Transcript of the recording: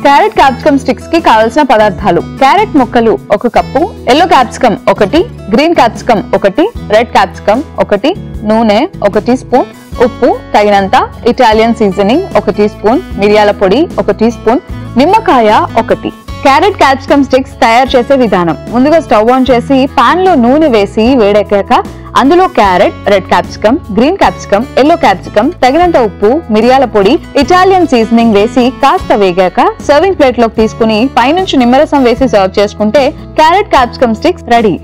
carrot capsicum sticks కి కావలసిన పదార్థాలు క్యారెట్ ముక్కలు ఒక కప్పు ఎల్లో క్యాప్సికమ్ ఒకటి గ్రీన్ క్యాప్సికమ్ ఒకటి రెడ్ క్యాప్సికమ్ ఒకటి నూనె ఒక టీ స్పూన్ ఉప్పు తగినంత ఇటాలియన్ సీజనింగ్ ఒక టీ స్పూన్ మిరియాల పొడి ఒక టీ స్పూన్ నిమ్మకాయ ఒకటి క్యారెట్ క్యాప్సికమ్ స్టిక్స్ తయారు చేసే విధానం ముందుగా స్టవ్ ఆన్ చేసి పాన్ లో నూనె వేసి వేడెక్కాక అందులో carrot red capsicum green capsicum yellow capsicum తగినంత ఉప్పు మిరియాల పొడి ఇటాలియన్ సీజనింగ్ వేసి కాస్త వేగాక సర్వింగ్ ప్లేట్ లోకి తీసుకుని పైనుంచి నిమ్మరసం వేసి సర్వ్ చేసుకుంటే క్యారెట్ క్యాప్సికమ్ స్టిక్స్ రెడీ